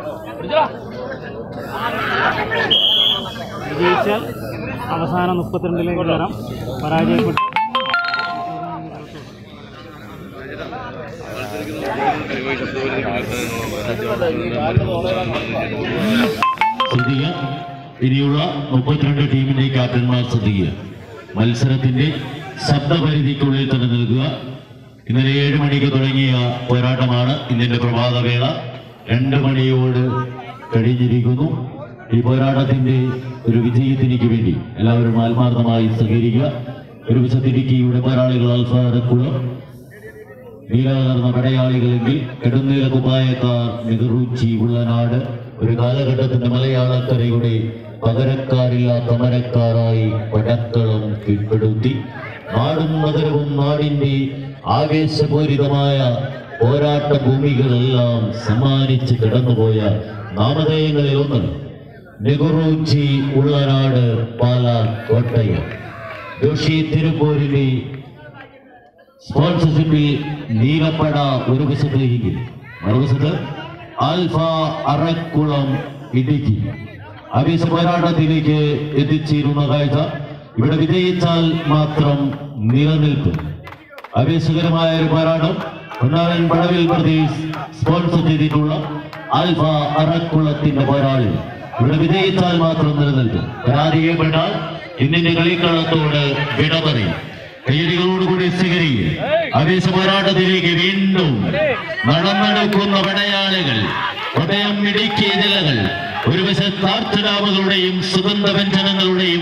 വിജയിച്ചാൽ അവസാന മുപ്പത്തിരണ്ടിലേക്ക് കയറാം പരാജയപ്പെട്ടു ശ്രദ്ധിക്കുക ഇനിയുള്ള മുപ്പത്തിരണ്ട് ടീമിന്റെ ക്യാപ്റ്റന്മാർ ശ്രദ്ധിക്കുക മത്സരത്തിന്റെ ശബ്ദപരിധിക്കുള്ളിൽ തന്നെ നിൽക്കുക ഇന്നലെ ഏഴ് മണിക്ക് തുടങ്ങിയ പോരാട്ടമാണ് ഇന്നിന്റെ പ്രഭാതവേള രണ്ട് മണിയോട് കഴിഞ്ഞിരിക്കുന്നു ഈ പോരാട്ടത്തിന്റെ ഒരു വിജയത്തിനിക്ക് വേണ്ടി എല്ലാവരും ആത്മാർത്ഥമായി സഹകരിക്കുക ഒരു വിശത്തിരിക്കിയുടെ പോരാളികൾ അൽഫാറക്കുളം നീലകലർന്ന പടയാളികളെങ്കിൽ കെടുന്നീല കുപ്പായക്കാർ നെഹ്റുച്ചി ഉള്ളനാട് ഒരു കാലഘട്ടത്തിന്റെ മലയാളക്കരയുടെ പകരക്കാരില്ലാത്ത മരക്കാരായി പടക്കളം കീഴ്പ്പെടുത്തി നാടും നഗരവും നാടിന്റെ ആവേശപൂരിതമായ പോരാട്ട ഭൂമികളെല്ലാം സമ്മാനിച്ച് കടന്നുപോയ നാമധേയങ്ങളിൽ ഒന്ന് നെഹ്റുച്ചി ഉള്ളനാട് പാല കോട്ടയം ജോഷി തിരുപ്പൂരിന്റെ സ്പോൺസർഷിപ്പിൽ നീലപ്പട ഒരു വശത്ത് എങ്കിൽ മറുവശത്ത് ആൽഫ അറക്കുളം ഇടുക്കി ആവേശ പോരാട്ടത്തിലേക്ക് എത്തിച്ചേരുന്ന കാഴ്ച ഇവിടെ വിജയിച്ചാൽ മാത്രം നിലനിൽക്കും ആവേശകരമായ ഒരു പോരാട്ടം പൊന്നാരൻ പടവിൽ പ്രദേശ് സ്പോൺസർ ചെയ്തിട്ടുള്ള ആൽഫ അറക്കുളത്തിന്റെ പോരാളി ഇവിടെ വിജയിച്ചാൽ മാത്രം നിലനിൽക്കും പരാജയപ്പെട്ടാൽ ഇന്നിന്റെ കളിക്കളത്തോട് വിട പറയും കയ്യടികളോടുകൂടി സ്വീകരിക്കുക ആവേശ പോരാട്ടത്തിലേക്ക് വീണ്ടും നടന്നെടുക്കുന്ന പടയാളികൾ ഹൃദയം ഇടുക്കിയ ജില്ലകൾ ഒരു വശത്ത് ആർത്തഡാമുകളുടെയും സുഗന്ധ വ്യഞ്ജനങ്ങളുടെയും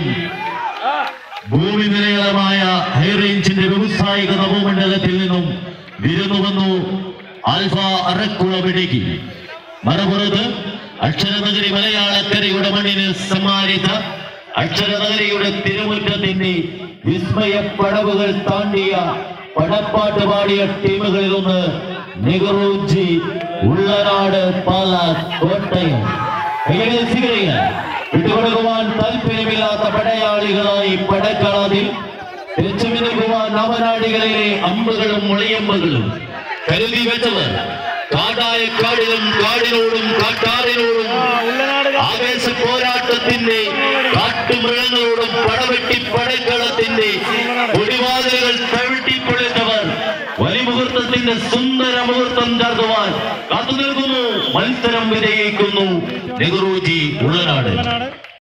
ഭൂമി നിലകളമായ ഹൈറേഞ്ചിന്റെ വ്യവസായിക നവമണ്ഡലത്തിൽ നിന്നും വിരുന്നു വന്നു ആൽഫ അറക്കുളം ഇടുക്കി മറുപുറത്ത് അക്ഷരനഗരി മലയാളക്കരയുടെ മണ്ണിന് സമ്മാനിച്ച അക്ഷരനഗരിയുടെ തിരുമുറ്റത്തിന്റെ വിസ്മയ പടവുകൾ താണ്ടിയ പടപ്പാട്ട് പാടിയ ടീമുകളിൽ ഒന്ന് നെഹ്റുജി ഉള്ളനാട് പാല കോട്ടയം കൈകളിൽ സ്വീകരിക്കുക വിട്ടുകൊടുക്കുവാൻ താല്പര്യമില്ലാത്ത പടയാളികളായി പടക്കളത്തിൽ തിരിച്ചുമിനുക്കുവാൻ നവനാടികളിലെ അമ്പുകളും മുളയമ്പുകളും കരുതി വെച്ചവർ കാടായ കാടിലും കാടിനോടും കാട്ടാറിനോടും ആവേശ പോരാട്ടത്തിന്റെ കാട്ടുമൃഗങ്ങളോടും പടവെട്ടി പടക്കളത്തിന്റെ ഒടിവാതിലുകൾ തവിട്ടിപ്പൊളിച്ചവർ വലിമുഹൂർത്തത്തിന്റെ സുന്ദര മുഹൂർത്തം ചേർത്തുവാൻ കാത്തു നിൽക്കുന്നു മത്സരം വിജയിക്കുന്നു നെഹ്റുജി ഉള്ളനാട്